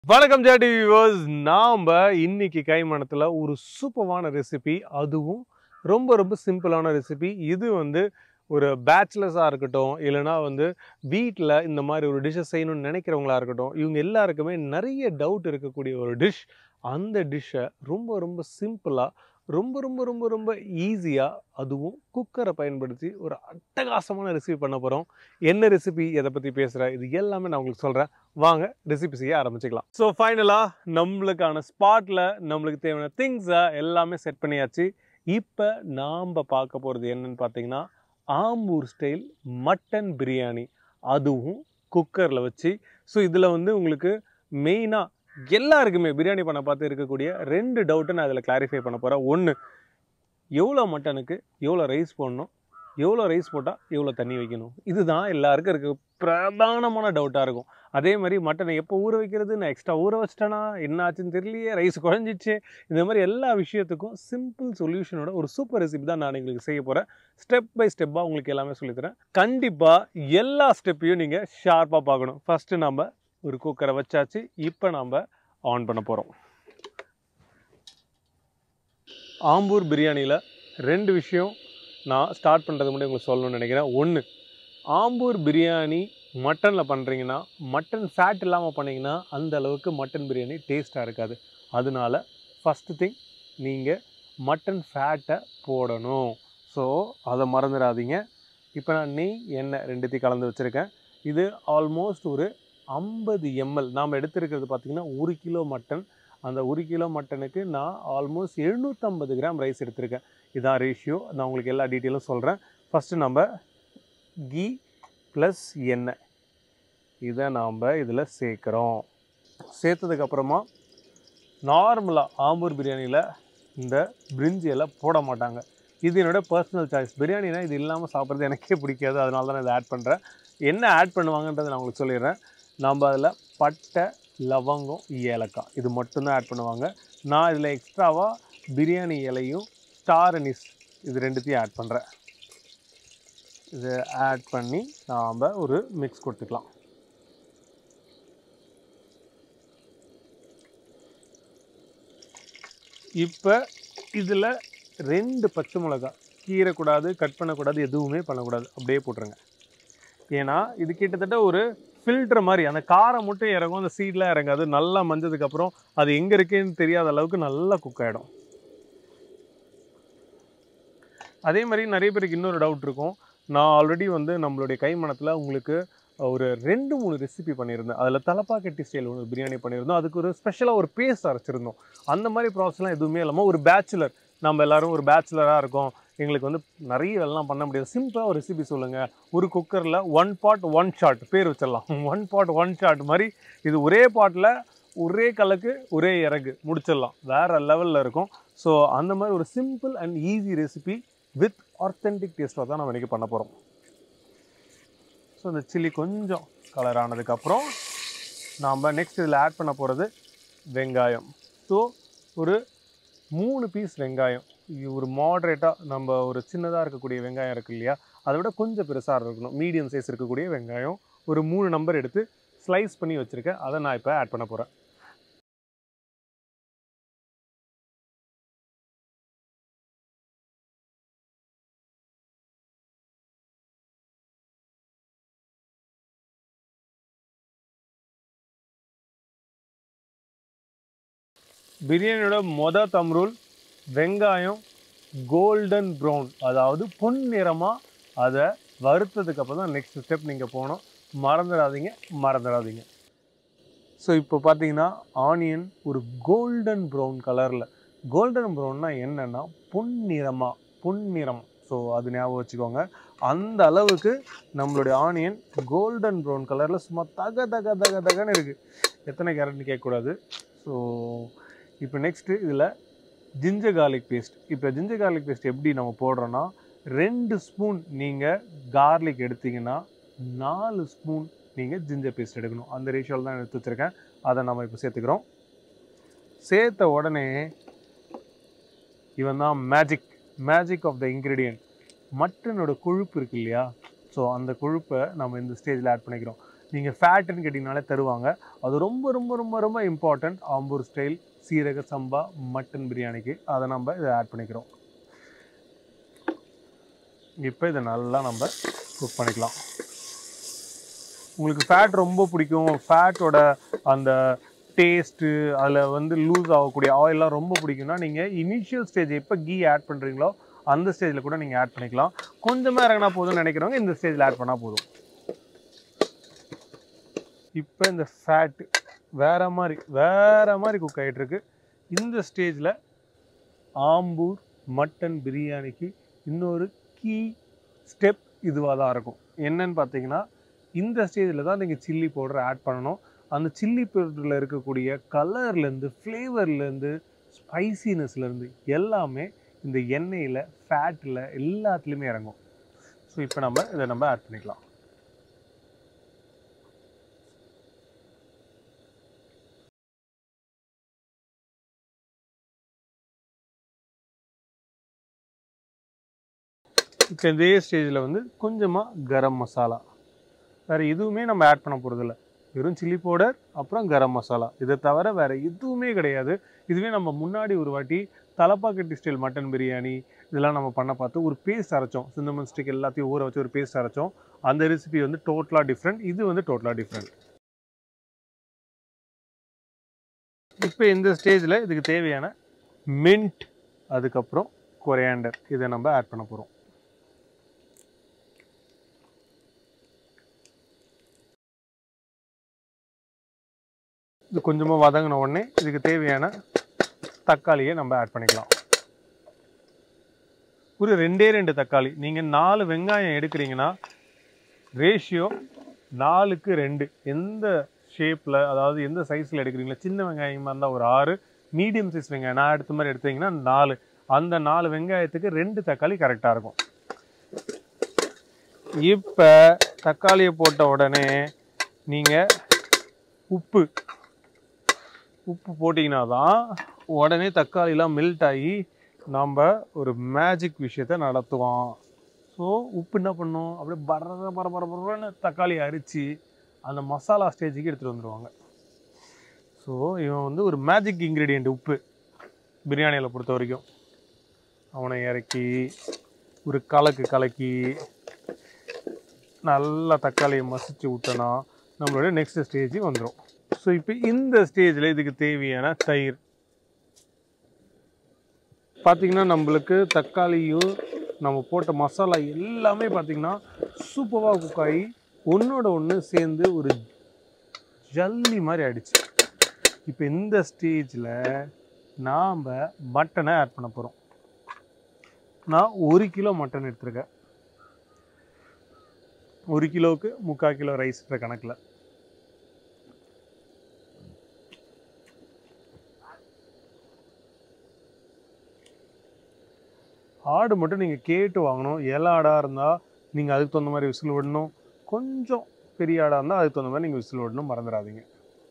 வணக்கம் ஜாடி வியூவர்ஸ் நாம் இன்னைக்கு கைமணத்தில் ஒரு சூப்பரான ரெசிபி அதுவும் ரொம்ப ரொம்ப சிம்பிளான ரெசிபி இது வந்து ஒரு பேச்சுலர்ஸாக இருக்கட்டும் இல்லைனா வந்து வீட்டில் இந்த மாதிரி ஒரு டிஷ்ஷை செய்யணும்னு நினைக்கிறவங்களா இருக்கட்டும் இவங்க எல்லாருக்குமே நிறைய டவுட் இருக்கக்கூடிய ஒரு டிஷ் அந்த டிஷ்ஷை ரொம்ப ரொம்ப சிம்பிளாக ரொம்ப ரொம்ப ரொம்ப ரொம்ப ஈஸியாக அதுவும் குக்கரை பயன்படுத்தி ஒரு அட்டகாசமான ரெசிபி பண்ண போகிறோம் என்ன ரெசிபி எதை பற்றி பேசுகிறேன் இது எல்லாமே நான் உங்களுக்கு சொல்கிறேன் வாங்க ரெசிபி செய்ய ஆரம்பிச்சுக்கலாம் ஸோ ஃபைனலாக நம்மளுக்கான ஸ்பாட்டில் நம்மளுக்கு தேவையான திங்ஸை எல்லாமே செட் பண்ணியாச்சு இப்போ நாம் பார்க்க போகிறது என்னன்னு பார்த்தீங்கன்னா ஆம்பூர் ஸ்டைல் மட்டன் பிரியாணி அதுவும் குக்கரில் வச்சு ஸோ இதில் வந்து உங்களுக்கு மெயினாக எல்லாருக்குமே பிரியாணி பண்ண பார்த்து இருக்கக்கூடிய ரெண்டு டவுட்டை நான் இதில் கிளாரிஃபை பண்ண போகிறேன் ஒன்று எவ்வளோ மட்டனுக்கு எவ்வளோ ரைஸ் போடணும் எவ்வளோ ரைஸ் போட்டால் எவ்வளோ தண்ணி வைக்கணும் இதுதான் எல்லாருக்கும் இருக்க பிரதானமான டவுட்டாக இருக்கும் அதே மாதிரி மட்டனை எப்போ ஊற வைக்கிறது நான் எக்ஸ்ட்ரா ஊற வச்சிட்டேனா என்ன ஆச்சுன்னு தெரியலையே ரைஸ் குழஞ்சிச்சு இந்த மாதிரி எல்லா விஷயத்துக்கும் சிம்பிள் சொல்யூஷனோட ஒரு சூப்பர் ரெசிபி தான் நான் உங்களுக்கு செய்ய போகிறேன் ஸ்டெப் பை ஸ்டெப்பாக உங்களுக்கு எல்லாமே சொல்லித்தரேன் கண்டிப்பாக எல்லா ஸ்டெப்பையும் நீங்கள் ஷார்ப்பாக பார்க்கணும் ஃபஸ்ட்டு நம்ம ஒரு குக்கரை வச்சாச்சு இப்போ நம்ம ஆன் பண்ண போகிறோம் ஆம்பூர் பிரியாணியில் ரெண்டு விஷயம் நான் ஸ்டார்ட் பண்ணுறது முன்னாடி உங்களுக்கு சொல்லணும்னு நினைக்கிறேன் ஒன்று ஆம்பூர் பிரியாணி மட்டனில் பண்ணுறீங்கன்னா மட்டன் ஃபேட் இல்லாமல் பண்ணிங்கன்னா அந்த அளவுக்கு மட்டன் பிரியாணி டேஸ்ட்டாக இருக்காது அதனால ஃபஸ்ட்டு திங் நீங்கள் மட்டன் ஃபேட்டை போடணும் ஸோ அதை மறந்துடாதீங்க இப்போ நான் நெய் எண்ணெய் ரெண்டுத்தையும் கலந்து வச்சுருக்கேன் இது ஆல்மோஸ்ட் ஒரு ஐம்பது எம்எல் நாம் எடுத்திருக்கிறது பார்த்திங்கன்னா ஒரு கிலோ மட்டன் அந்த ஒரு கிலோ மட்டனுக்கு நான் ஆல்மோஸ்ட் எழுநூற்றம்பது கிராம் ரைஸ் எடுத்திருக்கேன் இதான் ரேஷியோ நான் உங்களுக்கு எல்லா டீட்டெயிலும் சொல்கிறேன் ஃபஸ்ட்டு நம்ம கீ ப்ளஸ் எண்ணெய் இதை நாம் இதில் சேர்க்குறோம் சேர்த்ததுக்கப்புறமா நார்மலாக ஆம்பூர் பிரியாணியில் இந்த பிரிஞ்சி எல்லாம் போட மாட்டாங்க இது என்னோடய பர்சனல் சாய்ஸ் பிரியாணினா இது இல்லாமல் சாப்பிட்றது எனக்கே பிடிக்காது அதனால தான் நான் இதை ஆட் பண்ணுறேன் என்ன ஆட் பண்ணுவாங்கன்றதை நான் உங்களுக்கு சொல்லிடுறேன் நம்ம அதில் பட்டை லவங்கம் ஏலக்காய் இது மட்டும்தான் ஆட் பண்ணுவாங்க நான் இதில் எக்ஸ்ட்ராவாக பிரியாணி இலையும் ஸ்டார் அனிஸ் இது ரெண்டுத்தையும் ஆட் பண்ணுறேன் இதை ஆட் பண்ணி நாம் ஒரு மிக்ஸ் கொடுத்துக்கலாம் இப்போ இதில் ரெண்டு பச்சை மிளகாய் கீறக்கூடாது கட் பண்ணக்கூடாது எதுவுமே பண்ணக்கூடாது அப்படியே போட்டுருங்க ஏன்னா இது கிட்டத்தட்ட ஒரு ஃபில்டர் மாதிரி அந்த காரம் மட்டும் இறங்கும் அந்த சீட்லாம் இறங்காது நல்லா மஞ்சதுக்கப்புறம் அது எங்கே இருக்குன்னு தெரியாத அளவுக்கு நல்லா குக் ஆகிடும் அதே மாதிரி நிறைய பேருக்கு இன்னொரு டவுட் இருக்கும் நான் ஆல்ரெடி வந்து நம்மளுடைய கைமணத்தில் உங்களுக்கு ஒரு ரெண்டு மூணு ரெசிபி பண்ணியிருந்தேன் அதில் தலப்பாக்கட்டி ஸ்டைல் ஒன்று பிரியாணி பண்ணியிருந்தோம் அதுக்கு ஒரு ஸ்பெஷலாக ஒரு பேஸ்ட் அரைச்சிருந்தோம் அந்த மாதிரி ப்ராசஸ்லாம் எதுவுமே இல்லாமல் ஒரு பேச்சுலர் நம்ம எல்லாரும் ஒரு பேச்சுலராக இருக்கோம் எங்களுக்கு வந்து நிறைய எல்லாம் பண்ண முடியாது சிம்பிளாக ஒரு ரெசிபி சொல்லுங்கள் ஒரு குக்கரில் ஒன் பாட் ஒன் ஷாட் பேர் வச்சிடலாம் ஒன் பாட் ஒன் ஷாட் மாதிரி இது ஒரே பாட்டில் ஒரே கலக்கு ஒரே இறகு முடிச்சிடலாம் வேறு லெவலில் இருக்கும் ஸோ அந்த மாதிரி ஒரு simple and easy recipe with authentic டேஸ்ட்டாக தான் நம்ம இன்றைக்கி பண்ண போகிறோம் ஸோ இந்த சில்லி கொஞ்சம் கலர் ஆனதுக்கப்புறம் நாம் நெக்ஸ்ட் இதில் ஆட் பண்ண போகிறது வெங்காயம் ஸோ ஒரு மூணு பீஸ் வெங்காயம் இது ஒரு மாட்ரேட்டாக நம்ம ஒரு சின்னதாக இருக்கக்கூடிய வெங்காயம் இருக்கு இல்லையா அதை விட கொஞ்சம் பெருசாக இருக்கணும் மீடியம் சைஸ் இருக்கக்கூடிய வெங்காயம் ஒரு மூணு நம்பர் எடுத்து ஸ்லைஸ் பண்ணி வச்சுருக்கேன் அதை நான் இப்போ ஆட் பண்ண போகிறேன் பிரியாணியோட மொத தம்ரூல் வெங்காயம் கோல்டன் ப்ரௌன் அதாவது பொன்னிறமாக அதை வறுத்ததுக்கு அப்புறம் தான் நெக்ஸ்ட் ஸ்டெப் நீங்கள் போகணும் மறந்துடாதீங்க மறந்துடாதீங்க ஸோ இப்போ பார்த்தீங்கன்னா ஆனியன் ஒரு கோல்டன் ப்ரௌன் கலரில் கோல்டன் ப்ரௌன்னா என்னென்னா பொன்னிறமாக பொன்னிறம் ஸோ அது ஞாபகம் வச்சுக்கோங்க அந்த அளவுக்கு நம்மளுடைய ஆனியன் கோல்டன் ப்ரௌன் கலரில் சும்மா தக தக தக தகன்னு இருக்குது எத்தனை கேரட்னு கேட்கக்கூடாது ஸோ இப்போ நெக்ஸ்ட்டு இதில் ஜிஞ்சர் கார்லிக் பேஸ்ட் இப்போ ஜிஞ்சர் கார்லிக் பேஸ்ட் எப்படி நம்ம போடுறோன்னா ரெண்டு ஸ்பூன் நீங்கள் கார்லிக் எடுத்தீங்கன்னா நாலு ஸ்பூன் நீங்கள் ஜிஞ்சர் பேஸ்ட் எடுக்கணும் அந்த ரேஷியோவில் தான் எடுத்து வச்சுருக்கேன் அதை நம்ம இப்போ சேர்த்துக்கிறோம் சேர்த்த உடனே இவன் தான் magic magic of the ingredient மட்டனோட கொழுப்பு இருக்கு இல்லையா ஸோ அந்த கொழுப்பை நம்ம இந்த ஸ்டேஜில் ஆட் பண்ணிக்கிறோம் நீங்கள் ஃபேட்டுன்னு கேட்டிங்கனாலே தருவாங்க அது ரொம்ப ரொம்ப ரொம்ப ரொம்ப இம்பார்ட்டண்ட் ஆம்பூர் ஸ்டைல் சீரக சம்பா மட்டன் பிரியாணிக்கு அதை நம்ம இதை ஆட் பண்ணிக்கிறோம் இப்போ இதை நல்லா நம்ம குக் பண்ணிக்கலாம் உங்களுக்கு ஃபேட் ரொம்ப பிடிக்கும் ஃபேட்டோட அந்த டேஸ்ட்டு அதில் வந்து லூஸ் ஆகக்கூடிய ஆயிலெலாம் ரொம்ப பிடிக்கும்னா நீங்கள் இனிஷியல் ஸ்டேஜ் எப்போ கீ ஆட் பண்ணுறீங்களோ அந்த ஸ்டேஜில் கூட நீங்கள் ஆட் பண்ணிக்கலாம் கொஞ்சமாக இறங்கினா போதும்னு நினைக்கிறவங்க இந்த ஸ்டேஜில் ஆட் பண்ணால் போதும் இப்போ இந்த ஃபேட்டு வேற மாதிரி வேற மாதிரி குக் ஆகிட்டு இருக்கு இந்த ஸ்டேஜில் ஆம்பூர் மட்டன் பிரியாணிக்கு இன்னொரு கீ ஸ்டெப் இதுவாக தான் இருக்கும் என்னன்னு பார்த்தீங்கன்னா இந்த ஸ்டேஜில் தான் நீங்கள் சில்லி பவுடர் ஆட் பண்ணணும் அந்த சில்லி பவுடரில் இருக்கக்கூடிய கலர்லேருந்து ஃப்ளேவர்லேருந்து ஸ்பைசினஸ்லேருந்து எல்லாமே இந்த எண்ணெயில் ஃபேட்டில் எல்லாத்துலேயுமே இறங்கும் ஸோ இப்போ நம்ம இதை நம்ம ஆட் பண்ணிக்கலாம் இப்போ இதே ஸ்டேஜில் வந்து கொஞ்சமாக கரம் மசாலா வேறு எதுவுமே நம்ம ஆட் பண்ண போகிறதில்ல வெறும் சில்லி பவுடர் அப்புறம் கரம் மசாலா இதை தவிர வேறு எதுவுமே கிடையாது இதுவே நம்ம முன்னாடி ஒரு வாட்டி தலப்பாக்கட்டி ஸ்டைல் மட்டன் பிரியாணி இதெல்லாம் நம்ம பண்ண பார்த்து ஒரு பேஸ்ட் அரைச்சோம் சிந்தமன் ஸ்டிக் எல்லாத்தையும் ஊற வச்சு ஒரு பேஸ்ட் அரைச்சோம் அந்த ரெசிபி வந்து டோட்டலாக டிஃப்ரெண்ட் இது வந்து டோட்டலாக டிஃப்ரெண்ட் இப்போ இந்த ஸ்டேஜில் இதுக்கு தேவையான மின்ட் அதுக்கப்புறம் கொரியாண்டர் இதை நம்ம ஆட் பண்ண போகிறோம் இது கொஞ்சமாக வதங்கின உடனே இதுக்கு தேவையான தக்காளியை நம்ம ஆட் பண்ணிக்கலாம் ஒரு ரெண்டே ரெண்டு தக்காளி நீங்கள் நாலு வெங்காயம் எடுக்கிறீங்கன்னா ரேஷியோ நாலுக்கு ரெண்டு எந்த ஷேப்பில் அதாவது எந்த சைஸில் எடுக்கிறீங்களோ சின்ன வெங்காயமாக இருந்தால் ஒரு ஆறு மீடியம் சைஸ் வெங்காயம் நான் எடுத்த மாதிரி எடுத்தீங்கன்னா நாலு அந்த நாலு வெங்காயத்துக்கு ரெண்டு தக்காளி கரெக்டாக இருக்கும் இப்போ தக்காளியை போட்ட உடனே நீங்கள் உப்பு உப்பு போட்டிங்கன்னா தான் உடனே தக்காளிலாம் மெல்ட் ஆகி நாம் ஒரு மேஜிக் விஷயத்த நடத்துவோம் ஸோ உப்பு என்ன பண்ணும் அப்படியே பர பர பர பரன்னு தக்காளி அரிச்சு அந்த மசாலா ஸ்டேஜுக்கு எடுத்துகிட்டு வந்துடுவாங்க ஸோ இவன் வந்து ஒரு மேஜிக் இன்க்ரீடியண்ட் உப்பு பிரியாணியில் பொறுத்த வரைக்கும் அவனை இறக்கி ஒரு கலக்கு கலக்கி நல்லா தக்காளியை மசிச்சு விட்டோன்னா நம்மளோட நெக்ஸ்ட் ஸ்டேஜ் வந்துடும் ஸோ இப்போ இந்த ஸ்டேஜில் இதுக்கு தேவையான தயிர் பார்த்திங்கன்னா நம்மளுக்கு தக்காளியும் நம்ம போட்ட மசாலா எல்லாமே பார்த்திங்கன்னா சூப்பராக குக் ஆகி ஒன்றோட ஒன்று சேர்ந்து ஒரு ஜல்லி மாதிரி ஆயிடுச்சு இப்போ இந்த ஸ்டேஜில் நாம் மட்டனை ஆட் பண்ண போகிறோம் நான் ஒரு கிலோ மட்டன் எடுத்திருக்கேன் ஒரு கிலோவுக்கு முக்கால் கிலோ ரைஸ்ன்ற கணக்கில் ஆடு மட்டும் நீங்கள் கேட்டு வாங்கணும் இலை ஆடாக இருந்தால் நீங்கள் அதுக்கு தகுந்த மாதிரி விசில் விடணும் கொஞ்சம் பெரிய ஆடாக இருந்தால் அதுக்கு தகுந்த மாதிரி நீங்கள் விசில் விடணும் மறந்துடாதீங்க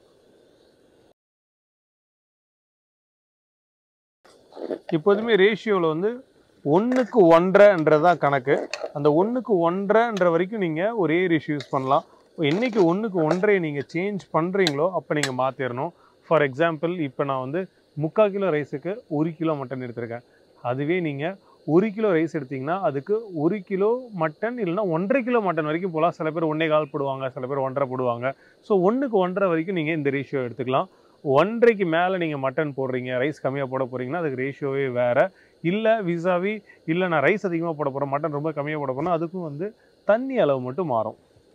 எப்போதுமே ரேஷியோவில் வந்து ஒன்றுக்கு ஒன்றரைன்றது தான் கணக்கு அந்த ஒன்றுக்கு ஒன்றரைன்ற வரைக்கும் நீங்கள் ஒரே ரேஷியோ யூஸ் பண்ணலாம் என்னைக்கு ஒன்றுக்கு ஒன்றரை நீங்கள் சேஞ்ச் பண்ணுறீங்களோ அப்போ நீங்கள் மாற்றிடணும் ஃபார் எக்ஸாம்பிள் இப்போ நான் வந்து முக்கால் கிலோ ரைஸுக்கு ஒரு கிலோ மட்டன் எடுத்திருக்கேன் அதுவே நீங்கள் ஒரு கிலோ ரைஸ் எடுத்தீங்கன்னா அதுக்கு ஒரு கிலோ மட்டன் இல்லைன்னா ஒன்றரை கிலோ மட்டன் வரைக்கும் போகலாம் சில பேர் ஒன்றே கால் போடுவாங்க சில பேர் ஒன்றரை போடுவாங்க ஸோ ஒன்றுக்கு ஒன்றரை வரைக்கும் நீங்கள் இந்த ரேஷியோ எடுத்துக்கலாம் ஒன்றரைக்கு மேலே நீங்கள் மட்டன் போடுறீங்க ரைஸ் கம்மியாக போட போகிறீங்கன்னா அதுக்கு ரேஷியோவே வேறு இல்லை விசாவி இல்லை நான் ரைஸ் அதிகமாக போட போகிறேன் மட்டன் ரொம்ப கம்மியாக போட போகிறேன் அதுக்கும் வந்து தண்ணி அளவு மட்டும் மாறும்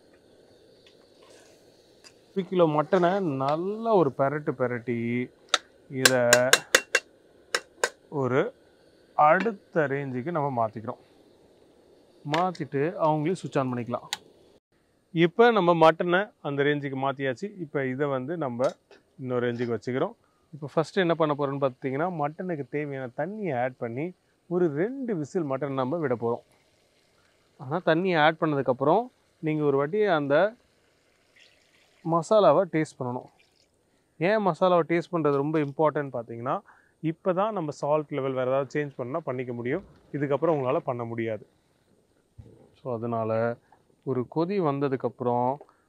ஒரு கிலோ மட்டனை நல்லா ஒரு பெரட்டு பெரட்டி இதை ஒரு அடுத்த ரேஞ்சுக்கு நம்ம மாற்றிக்கிறோம் மாற்றிட்டு அவங்களே சுவிட்ச் ஆன் பண்ணிக்கலாம் இப்போ நம்ம மட்டனை அந்த ரேஞ்சுக்கு மாற்றியாச்சு இப்போ இதை வந்து நம்ம இன்னொரு ரேஞ்சுக்கு வச்சுக்கிறோம் இப்போ ஃபஸ்ட்டு என்ன பண்ண போகிறோம்னு பார்த்தீங்கன்னா மட்டனுக்கு தேவையான தண்ணியை ஆட் பண்ணி ஒரு ரெண்டு விசில் மட்டன் நம்ம விட போகிறோம் ஆனால் தண்ணியை ஆட் பண்ணதுக்கப்புறம் நீங்கள் ஒரு வாட்டி அந்த மசாலாவை டேஸ்ட் பண்ணணும் ஏன் மசாலாவை டேஸ்ட் பண்ணுறது ரொம்ப இம்பார்ட்டன்ட் பார்த்தீங்கன்னா இப்போ தான் நம்ம சால்ட் லெவல் வேறு ஏதாவது சேஞ்ச் பண்ணால் பண்ணிக்க முடியும் இதுக்கப்புறம் உங்களால் பண்ண முடியாது ஸோ அதனால் ஒரு கொதி வந்ததுக்கப்புறம்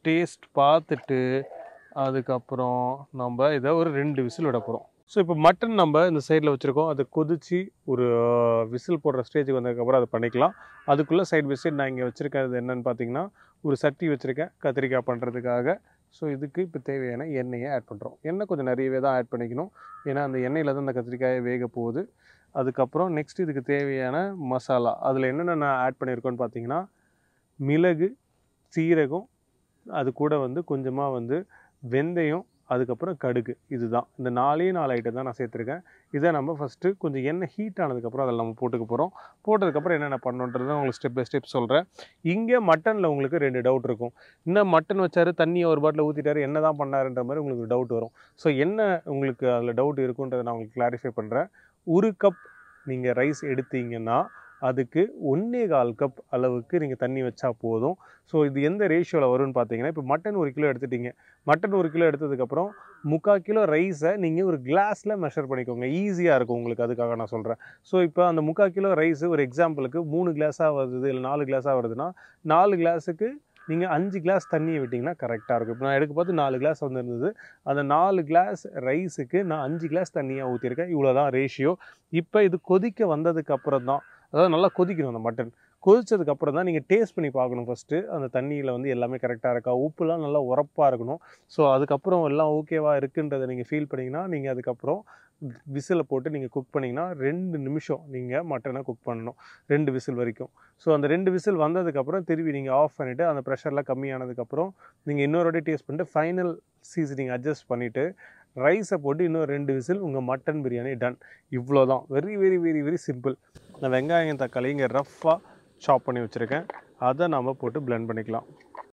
டேஸ்ட் பார்த்துட்டு அதுக்கப்புறம் நம்ம இதை ஒரு ரெண்டு விசில் விட போகிறோம் ஸோ இப்போ மட்டன் நம்ம இந்த சைடில் வச்சுருக்கோம் அதை கொதிச்சு ஒரு விசில் போடுற ஸ்டேஜுக்கு வந்ததுக்கப்புறம் அதை பண்ணிக்கலாம் அதுக்குள்ளே சைடு பை சைடு நான் இங்கே வச்சுருக்கிறது என்னன்னு பார்த்தீங்கன்னா ஒரு சட்டி வச்சுருக்கேன் கத்திரிக்காய் பண்ணுறதுக்காக ஸோ இதுக்கு இப்போ தேவையான எண்ணெயை ஆட் பண்ணுறோம் எண்ணெய் கொஞ்சம் நிறையவே தான் ஆட் பண்ணிக்கணும் ஏன்னா அந்த எண்ணெயில் தான் அந்த கத்திரிக்காயை வேக போகுது அதுக்கப்புறம் நெக்ஸ்ட் இதுக்கு தேவையான மசாலா அதில் என்னென்ன நான் ஆட் பண்ணியிருக்கோன்னு பார்த்தீங்கன்னா மிளகு சீரகம் அது கூட வந்து கொஞ்சமாக வந்து வெந்தயம் அதுக்கப்புறம் கடுகு இதுதான் இந்த நாலே நாலு ஐட்டம் தான் நான் சேர்த்துருக்கேன் இதை நம்ம ஃபஸ்ட்டு கொஞ்சம் எண்ணெய் ஹீட் ஆனதுக்கப்புறம் அதில் நம்ம போட்டுக்க போகிறோம் போட்டதுக்கப்புறம் என்னென்ன பண்ணணுன்றதை உங்களுக்கு ஸ்டெப் பை ஸ்டெப் சொல்கிறேன் இங்கே மட்டனில் உங்களுக்கு ரெண்டு டவுட் இருக்கும் இன்னும் மட்டன் வச்சாரு தண்ணியை ஒரு பாட்டில் ஊற்றிட்டாரு என்ன தான் பண்ணாருன்ற மாதிரி உங்களுக்கு டவுட் வரும் ஸோ என்ன உங்களுக்கு அதில் டவுட் இருக்குன்றதை நான் உங்களுக்கு கிளாரிஃபை பண்ணுறேன் ஒரு கப் நீங்கள் ரைஸ் எடுத்தீங்கன்னா அதுக்கு ஒன்றே கால் கப் அளவுக்கு நீங்கள் தண்ணி வச்சா போதும் ஸோ இது எந்த ரேஷியோவில் வரும்னு பார்த்தீங்கன்னா இப்போ மட்டன் ஒரு கிலோ எடுத்துட்டீங்க மட்டன் ஒரு கிலோ எடுத்ததுக்கப்புறம் முக்கால் கிலோ ரைஸை நீங்கள் ஒரு கிளாஸில் மெஷர் பண்ணிக்கோங்க ஈஸியாக இருக்கும் உங்களுக்கு அதுக்காக நான் சொல்கிறேன் ஸோ இப்போ அந்த முக்கால் கிலோ ரைஸ் ஒரு எக்ஸாம்பிளுக்கு மூணு கிளாஸாக வருது இல்லை நாலு கிளாஸாக வருதுன்னா நாலு கிளாஸுக்கு நீங்கள் அஞ்சு கிளாஸ் தண்ணியை விட்டிங்கன்னா கரெக்டாக இருக்கும் இப்போ நான் எடுக்க பார்த்து நாலு கிளாஸ் வந்துருந்தது அந்த நாலு கிளாஸ் ரைஸுக்கு நான் அஞ்சு கிளாஸ் தண்ணியாக ஊற்றிருக்கேன் இவ்வளோ தான் ரேஷியோ இப்போ இது கொதிக்க வந்ததுக்கு அப்புறம் தான் அதாவது நல்லா கொதிக்கணும் அந்த மட்டன் கொதிச்சதுக்கு அப்புறம் தான் நீங்கள் டேஸ்ட் பண்ணி பார்க்கணும் ஃபஸ்ட்டு அந்த தண்ணியில் வந்து எல்லாமே கரெக்டாக இருக்கா உப்புலாம் நல்லா உரப்பாக இருக்கணும் ஸோ அதுக்கப்புறம் எல்லாம் ஓகேவா இருக்குன்றதை நீங்கள் ஃபீல் பண்ணிங்கன்னா நீங்கள் அதுக்கப்புறம் விசிலை போட்டு நீங்கள் குக் பண்ணிங்கன்னா ரெண்டு நிமிஷம் நீங்கள் மட்டனை குக் பண்ணணும் ரெண்டு விசில் வரைக்கும் ஸோ அந்த ரெண்டு விசில் வந்ததுக்கப்புறம் திருப்பி நீங்கள் ஆஃப் பண்ணிவிட்டு அந்த ப்ரெஷர்லாம் கம்மியானதுக்கப்புறம் நீங்கள் இன்னொரு வாட்டி டேஸ்ட் பண்ணிட்டு ஃபைனல் சீசனிங் அட்ஜஸ்ட் பண்ணிவிட்டு ரைஸை போட்டு இன்னும் ரெண்டு விசில் உங்கள் மட்டன் பிரியாணி டன் இவ்வளோ தான் very very very very simple நான் வெங்காயம் தக்காளி இங்கே ரஃப்பாக சாப் பண்ணி வச்சுருக்கேன் அதை நாம் போட்டு blend பண்ணிக்கலாம்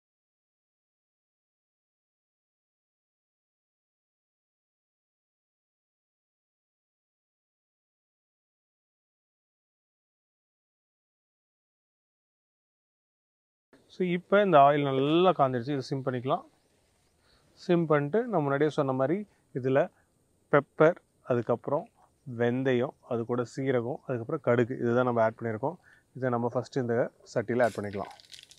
ஸோ இப்போ இந்த ஆயில் நல்லா காஞ்சிடுச்சு இதை சிம் பண்ணிக்கலாம் சிம் பண்ணிட்டு நான் முன்னாடியே சொன்ன மாதிரி இதில் பெப்பர் அதுக்கப்புறம் வெந்தயம் அது கூட சீரகம் அதுக்கப்புறம் கடுகு இதுதான் நம்ம ஆட் பண்ணியிருக்கோம் இதை நம்ம ஃபஸ்ட்டு இந்த சட்டியில் ஆட் பண்ணிக்கலாம்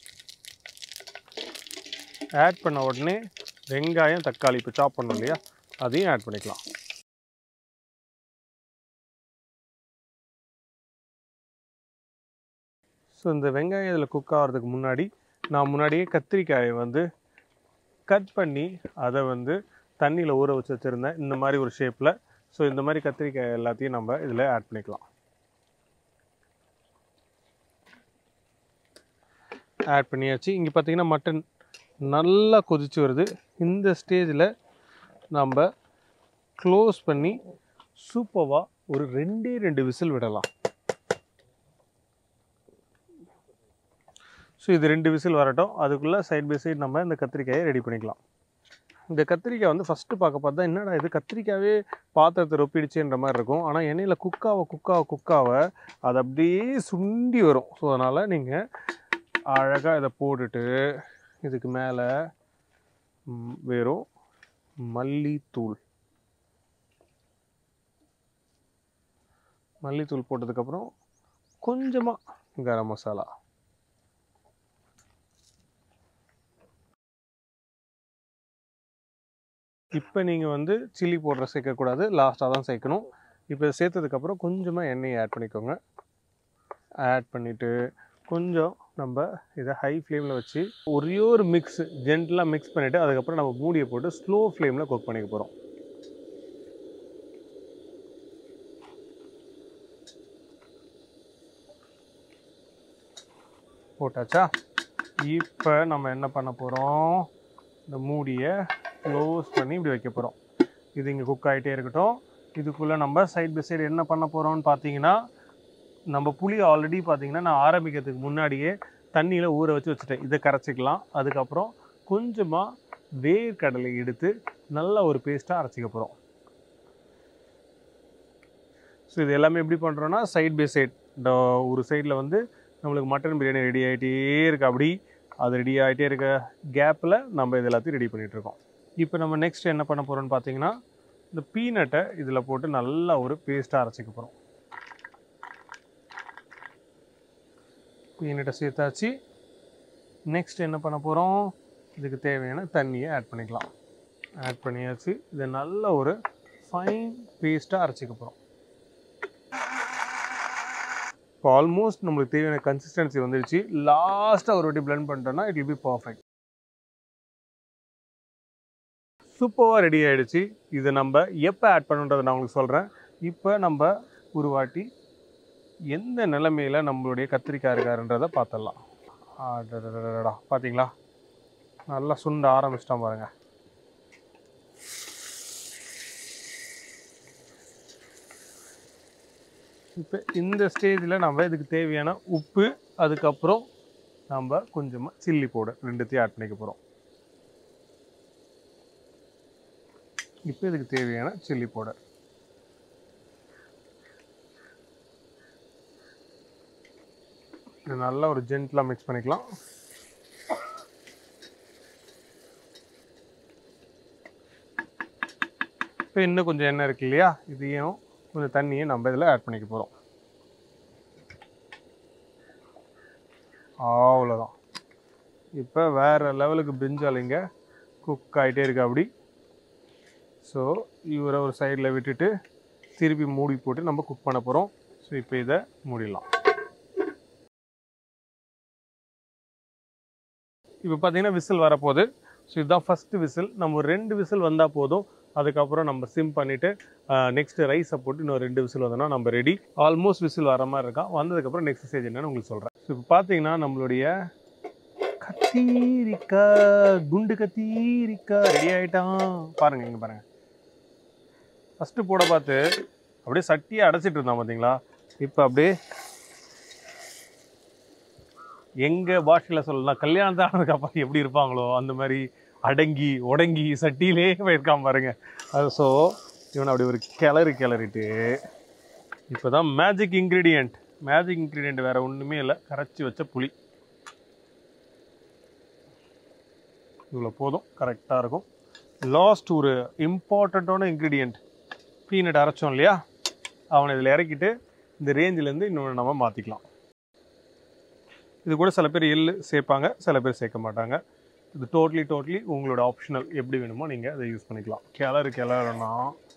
ஆட் பண்ண உடனே வெங்காயம் தக்காளி இப்போ சாப் பண்ணோம் இல்லையா அதையும் ஆட் பண்ணிக்கலாம் ஸோ இந்த வெங்காயம் இதில் குக் ஆகிறதுக்கு முன்னாடி நான் முன்னாடியே கத்திரிக்காயை வந்து கட் பண்ணி அதை வந்து தண்ணியில் ஊற வச்சு வச்சுருந்தேன் இந்த மாதிரி ஒரு ஷேப்பில் ஸோ இந்த மாதிரி கத்திரிக்காய் எல்லாத்தையும் நம்ம இதில் ஆட் பண்ணிக்கலாம் ஆட் பண்ணியாச்சு இங்கே பார்த்தீங்கன்னா மட்டன் நல்லா கொதிச்சு வருது இந்த ஸ்டேஜில் நம்ம க்ளோஸ் பண்ணி சூப்பராக ஒரு ரெண்டே ரெண்டு விசில் விடலாம் ஸோ இது ரெண்டு விசில் வரட்டும் அதுக்குள்ளே சைட் பை சைடு நம்ம இந்த கத்திரிக்காயை ரெடி பண்ணிக்கலாம் இந்த கத்திரிக்காய் வந்து ஃபஸ்ட்டு பார்க்க பார்த்தா என்னடா இது கத்திரிக்காவே பாத்திரத்தை ரொப்பிடுச்சுன்ற மாதிரி இருக்கும் ஆனால் எண்ணெயில் குக்காவ குக்காவ குக்காவ அது அப்படியே சுண்டி வரும் ஸோ அதனால் நீங்கள் அழகாக இதை போட்டுட்டு இதுக்கு மேலே ம், வெறும் மல்லித்தூள் மல்லித்தூள் போட்டதுக்கப்புறம் கொஞ்சமாக கரம் மசாலா இப்போ நீங்கள் வந்து சில்லி பவுடரை சேர்க்கக்கூடாது லாஸ்ட்டாக தான் சேர்க்கணும் இப்போ இதை சேர்த்ததுக்கப்புறம் கொஞ்சமாக எண்ணெயை ஆட் பண்ணிக்கோங்க ஆட் பண்ணிவிட்டு கொஞ்சம் நம்ம இதை ஹை ஃப்ளேமில் வச்சு ஒரே ஒரு மிக்ஸ் ஜென்டலாக மிக்ஸ் பண்ணிவிட்டு அதுக்கப்புறம் நம்ம மூடியை போட்டு ஸ்லோ ஃப்ளேமில் குக் பண்ணிக்க போகிறோம் போட்டாச்சா இப்போ நம்ம என்ன பண்ண போகிறோம் இந்த மூடியை க்ளோஸ் பண்ணி இப்படி வைக்க போகிறோம் இது இங்கே குக் ஆகிட்டே இருக்கட்டும் இதுக்குள்ளே நம்ம சைட் பை சைடு என்ன பண்ண போகிறோம்னு பார்த்தீங்கன்னா நம்ம புளி ஆல்ரெடி பார்த்தீங்கன்னா நான் ஆரம்பிக்கிறதுக்கு முன்னாடியே தண்ணியில் ஊற வச்சு வச்சுட்டேன் இதை கரைச்சிக்கலாம் அதுக்கப்புறம் கொஞ்சமாக வேர்க்கடலை எடுத்து நல்ல ஒரு பேஸ்ட்டாக அரைச்சிக்க போகிறோம் ஸோ இது எல்லாமே எப்படி பண்ணுறோன்னா சைட் பை சைட் இந்த ஒரு சைடில் வந்து நம்மளுக்கு மட்டன் பிரியாணி ரெடி ஆகிட்டே இருக்கு அப்படி அது ரெடி ஆகிட்டே இருக்க கேப்பில் நம்ம இது எல்லாத்தையும் ரெடி பண்ணிகிட்ருக்கோம் இப்போ நம்ம நெக்ஸ்ட் என்ன பண்ண போகிறோம்னு பார்த்தீங்கன்னா இந்த பீனட்டை இதில் போட்டு நல்லா ஒரு பேஸ்ட்டாக அரைச்சிக்க போகிறோம் பீனட்டை சேர்த்தாச்சு நெக்ஸ்ட் என்ன பண்ண போகிறோம் இதுக்கு தேவையான தண்ணியை ஆட் பண்ணிக்கலாம் ஆட் பண்ணியாச்சு இதை நல்ல ஒரு ஃபைன் பேஸ்ட்டாக அரைச்சிக்க போகிறோம் இப்போ ஆல்மோஸ்ட் நம்மளுக்கு தேவையான கன்சிஸ்டன்சி வந்துடுச்சு லாஸ்ட்டாக ஒரு வாட்டி பிளெண்ட் பண்ணிட்டோம்னா இட் வில் பி பர்ஃபெக்ட் சூப்பராக ரெடி ஆகிடுச்சு இதை நம்ம எப்போ ஆட் பண்ணுன்றதை நான் உங்களுக்கு சொல்கிறேன் இப்போ நம்ம ஒரு வாட்டி எந்த நிலைமையில் நம்மளுடைய கத்திரிக்காய் இருக்காருன்றதை பார்த்துடலாம் அடடடடடா பார்த்தீங்களா நல்லா சுண்ட ஆரம்பிச்சிட்டோம் பாருங்க இப்போ இந்த ஸ்டேஜில் நம்ம இதுக்கு தேவையான உப்பு அதுக்கப்புறம் நம்ம கொஞ்சமாக சில்லி பவுடர் ரெண்டுத்தையும் ஆட் பண்ணிக்க போகிறோம் இப்போ இதுக்கு தேவையான சில்லி பவுடர் இது நல்லா ஒரு ஜென்டலாக மிக்ஸ் பண்ணிக்கலாம் இப்போ இன்னும் கொஞ்சம் எண்ணெய் இருக்கு இல்லையா இதையும் கொஞ்சம் தண்ணியை நம்ம இதில் ஆட் பண்ணிக்க போகிறோம் அவ்வளோதான் இப்போ வேறு லெவலுக்கு பிரிஞ்சாலிங்க குக் ஆகிட்டே இருக்கு அப்படி ஸோ இவரை ஒரு சைடில் விட்டுட்டு திருப்பி மூடி போட்டு நம்ம குக் பண்ண போகிறோம் ஸோ இப்போ இதை மூடிடலாம் இப்போ பார்த்தீங்கன்னா விசில் வரப்போகுது ஸோ இதுதான் ஃபஸ்ட்டு விசில் நம்ம ஒரு ரெண்டு விசில் வந்தால் போதும் அதுக்கப்புறம் நம்ம சிம் பண்ணிவிட்டு நெக்ஸ்ட் ரைஸை போட்டு இன்னும் ரெண்டு விசில் வந்தோம்னா நம்ம ரெடி ஆல்மோஸ்ட் விசில் வர மாதிரி இருக்கான் வந்ததுக்கப்புறம் நெக்ஸ்ட் ஸ்டேஜ் என்னன்னு உங்களுக்கு சொல்கிறேன் ஸோ இப்போ பார்த்தீங்கன்னா நம்மளுடைய கத்தீரிக்காய் குண்டு கத்தீரிக்காய் ரெடி ஆகிட்டான் பாருங்க இங்கே பாருங்க ஃபஸ்ட்டு போட பார்த்து அப்படியே சட்டியை அடைச்சிட்டு இருந்தான் பார்த்தீங்களா இப்போ அப்படியே எங்கள் பாஷையில் சொல்லலாம் கல்யாணம் ஆனதுக்கு அப்புறம் எப்படி இருப்பாங்களோ அந்த மாதிரி அடங்கி உடங்கி சட்டியிலே போயிருக்கான் பாருங்க அது ஸோ இவனை அப்படி ஒரு கிளறு கிளறிட்டு இப்போ தான் மேஜிக் இன்க்ரீடியண்ட் மேஜிக் இன்க்ரீடியண்ட் வேறு ஒன்றுமே இல்லை கரைச்சி வச்ச புளி இவ்வளோ போதும் கரெக்டாக இருக்கும் லாஸ்ட் ஒரு இம்பார்ட்டண்ட்டான இன்க்ரீடியண்ட் பீனட் அரைச்சோம் இல்லையா அவனை இதில் இறக்கிட்டு இந்த ரேஞ்சிலேருந்து இன்னொன்று நம்ம மாற்றிக்கலாம் இது கூட சில பேர் எள்ளு சேர்ப்பாங்க சில பேர் சேர்க்க மாட்டாங்க இது டோட்லி டோட்லி உங்களோட ஆப்ஷனல் எப்படி வேணுமோ நீங்கள் அதை யூஸ் பண்ணிக்கலாம் கிளறு கிளறுனா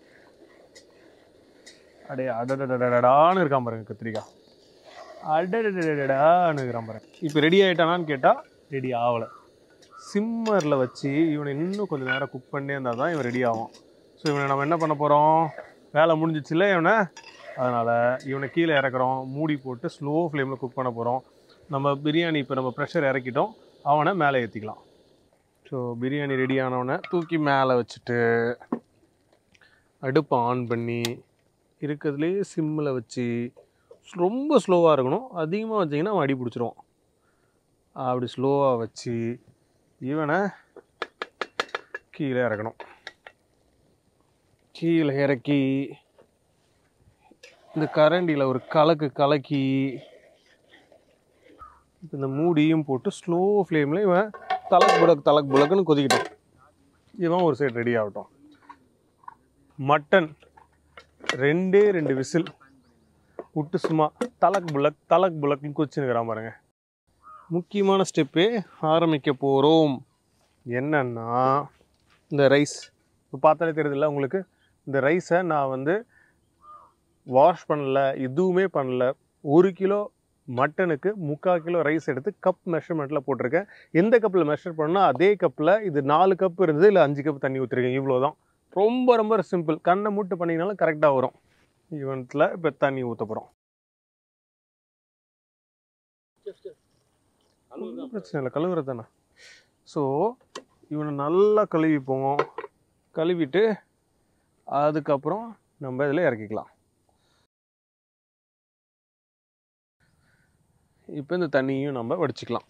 அடே அடடடடான்னு இருக்கான் பாருங்க கத்திரிக்காய் அடடடடான்னு இருக்கிறான் பாருங்க இப்போ ரெடி ஆகிட்டானான்னு கேட்டால் ரெடி ஆகலை சிம்மரில் வச்சு இவனை இன்னும் கொஞ்சம் நேரம் குக் பண்ணே இருந்தால் தான் இவன் ரெடி ஆகும் ஸோ இவனை நம்ம என்ன பண்ண போகிறோம் வேலை முடிஞ்சிச்சுல இவனை அதனால் இவனை கீழே இறக்குறோம் மூடி போட்டு ஸ்லோ ஃப்ளேமில் குக் பண்ண போகிறோம் நம்ம பிரியாணி இப்போ நம்ம ப்ரெஷர் இறக்கிட்டோம் அவனை மேலே ஏற்றிக்கலாம் ஸோ பிரியாணி ரெடி ஆனவனை தூக்கி மேலே வச்சுட்டு அடுப்பை ஆன் பண்ணி இருக்கிறதுலே சிம்மில் வச்சு ரொம்ப ஸ்லோவாக இருக்கணும் அதிகமாக வச்சிங்கன்னா அவன் அடி பிடிச்சிருவான் அப்படி ஸ்லோவாக வச்சு இவனை கீழே இறக்கணும் கீழே இறக்கி இந்த கரண்டியில் ஒரு கலக்கு கலக்கி இப்ப இந்த மூடியும் போட்டு ஸ்லோ ஃப்ளேமில் இவன் தலக் புலக் தலக் புலக்குன்னு கொதிக்கிட்டோம் இவன் ஒரு சைடு ரெடி ஆகட்டும் மட்டன் ரெண்டே ரெண்டு விசில் விட்டு சும்மா தலக் புலக் தலக் புலக்னு கொச்சினுக்கிறான் பாருங்க முக்கியமான ஸ்டெப்பே ஆரம்பிக்க போகிறோம் என்னன்னா இந்த ரைஸ் இப்போ பார்த்தாலே தெரியுதுல்ல உங்களுக்கு இந்த ரைஸை நான் வந்து வாஷ் பண்ணல எதுவுமே பண்ணல ஒரு கிலோ மட்டனுக்கு முக்கால் கிலோ ரைஸ் எடுத்து கப் மெஷர்மெண்ட்டில் போட்டிருக்கேன் எந்த கப்பில் மெஷர் பண்ணால் அதே கப்பில் இது நாலு கப் இருந்தது இல்லை அஞ்சு கப் தண்ணி ஊற்றிருக்கேன் இவ்வளோ தான் ரொம்ப ரொம்ப சிம்பிள் கண்ணை மூட்டு பண்ணிங்கனாலும் கரெக்டாக வரும் இவனத்தில் இப்போ தண்ணி ஊற்ற போகிறோம் பிரச்சனை இல்லை கழுவுறது தானே ஸோ இவனை நல்லா கழுவிப்போம் கழுவிட்டு அதுக்கப்புறம் நம்ம இதில் இறக்கிக்கலாம் இப்போ இந்த தண்ணியும் நம்ம வடிச்சுக்கலாம்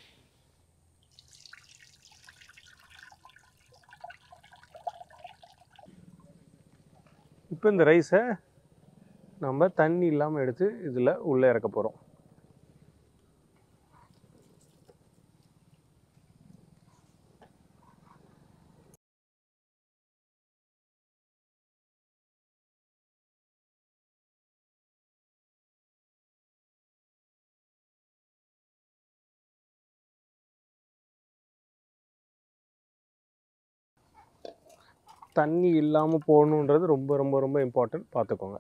இப்போ இந்த ரைஸை நம்ம தண்ணி இல்லாமல் எடுத்து இதில் உள்ளே இறக்க போகிறோம் தண்ணி இல்லாமல் போகணுன்றது ரொம்ப ரொம்ப ரொம்ப இம்பார்ட்டன்ட் பார்த்துக்கோங்க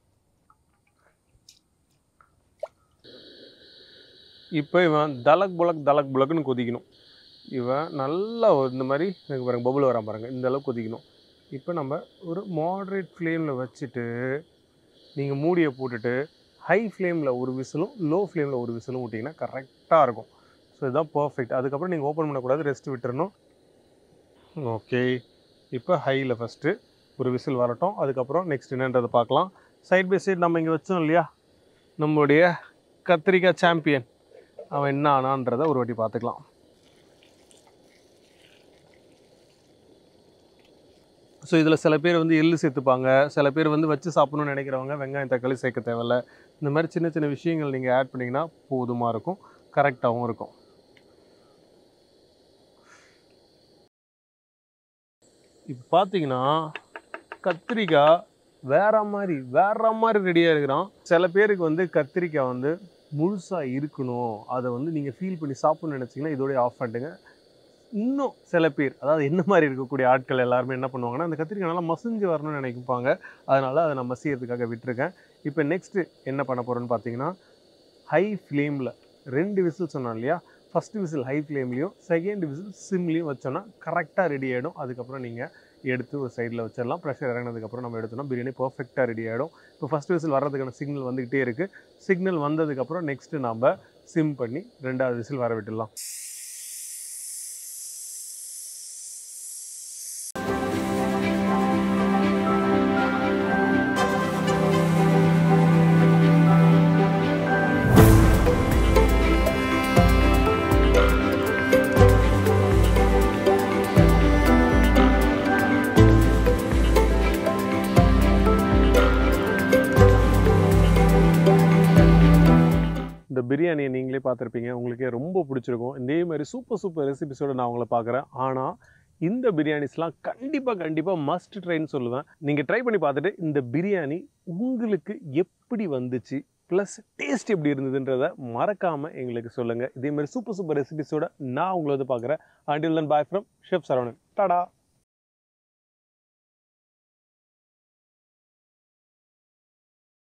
இப்போ இவன் தலக் புலக் தலக் புலக்குன்னு கொதிக்கணும் இவன் நல்லா ஒரு- இந்த மாதிரி எனக்கு பாருங்க பபுள் வரான் பாருங்க இந்த அளவுக்கு கொதிக்கணும் இப்போ நம்ம ஒரு மாட்ரேட் ஃப்ளேமில் வச்சுட்டு நீங்கள் மூடியை போட்டுட்டு ஹை ஃப்ளேமில் ஒரு விசிலும் லோ ஃப்ளேமில் ஒரு விசிலும் விட்டிங்கன்னா கரெக்டாக இருக்கும் ஸோ இதுதான் பர்ஃபெக்ட் அதுக்கப்புறம் நீங்கள் ஓப்பன் பண்ணக்கூடாது ரெஸ்ட் விட்டுறணும் ஓகே இப்போ ஹையில் ஃபஸ்ட்டு ஒரு விசில் வரட்டும் அதுக்கப்புறம் நெக்ஸ்ட் என்னன்றதை பார்க்கலாம் சைட் பை சைடு நம்ம இங்கே வச்சோம் இல்லையா நம்மளுடைய கத்திரிக்காய் சாம்பியன் அவன் என்ன ஆனான்றதை ஒரு வாட்டி பார்த்துக்கலாம் ஸோ இதில் சில பேர் வந்து எள்ளு சேர்த்துப்பாங்க சில பேர் வந்து வச்சு சாப்பிடணும்னு நினைக்கிறவங்க வெங்காயம் தக்காளி சேர்க்க தேவையில்ல இந்த மாதிரி சின்ன சின்ன விஷயங்கள் நீங்கள் ஆட் பண்ணிங்கன்னா போதுமாக இருக்கும் கரெக்டாகவும் இருக்கும் இப்போ பார்த்தீங்கன்னா கத்திரிக்காய் வேற மாதிரி வேற மாதிரி ரெடியாக இருக்கிறான் சில பேருக்கு வந்து கத்திரிக்காய் வந்து முழுசாக இருக்கணும் அதை வந்து நீங்கள் ஃபீல் பண்ணி சாப்பிடணும்னு நினச்சிங்கன்னா இதோடய ஆஃப் பண்ணிட்டுங்க இன்னும் சில பேர் அதாவது என்ன மாதிரி இருக்கக்கூடிய ஆட்கள் எல்லாருமே என்ன பண்ணுவாங்கன்னா அந்த கத்திரிக்காய் நல்லா மசிஞ்சு வரணும்னு நினைப்பாங்க அதனால் அதை நான் மசியறதுக்காக விட்டுருக்கேன் இப்போ நெக்ஸ்ட்டு என்ன பண்ண போகிறோன்னு பார்த்தீங்கன்னா ஹை ஃப்ளேமில் ரெண்டு விசில் சொன்னோம் இல்லையா ஃபஸ்ட்டு விசில் ஹை ஃப்ளேம்லேயும் செகண்ட் விசில் சிம்லேயும் வச்சோன்னா கரெக்டாக ரெடி ஆகிடும் அதுக்கப்புறம் நீங்கள் எடுத்து ஒரு சைடில் வச்சிடலாம் ப்ரெஷர் இறங்கினதுக்கப்புறம் நம்ம எடுத்தோம்னா பிரியாணி பர்ஃபெக்டாக ரெடி ஆகிடும் இப்போ ஃபஸ்ட் விசில் வர்றதுக்கான சிக்னல் வந்துக்கிட்டே இருக்குது சிக்னல் வந்ததுக்கப்புறம் நெக்ஸ்ட்டு நம்ம சிம் பண்ணி ரெண்டாவது விசில் வர விட்டுடலாம் இந்த பிரியாணியை நீங்களே பார்த்துருப்பீங்க உங்களுக்கே ரொம்ப பிடிச்சிருக்கும் இதே மாதிரி சூப்பர் சூப்பர் ரெசிபிஸோட நான் உங்களை பார்க்குறேன் ஆனால் இந்த பிரியாணிஸ்லாம் கண்டிப்பாக கண்டிப்பாக மஸ்ட் ட்ரைன்னு சொல்லுவேன் நீங்கள் ட்ரை பண்ணி பார்த்துட்டு இந்த பிரியாணி உங்களுக்கு எப்படி வந்துச்சு ப்ளஸ் டேஸ்ட் எப்படி இருந்ததுன்றதை மறக்காமல் எங்களுக்கு சொல்லுங்கள் இதே மாதிரி சூப்பர் சூப்பர் ரெசிபிஸோட நான் உங்களை வந்து பார்க்குறேன் until then bye from chef Saravanan Tata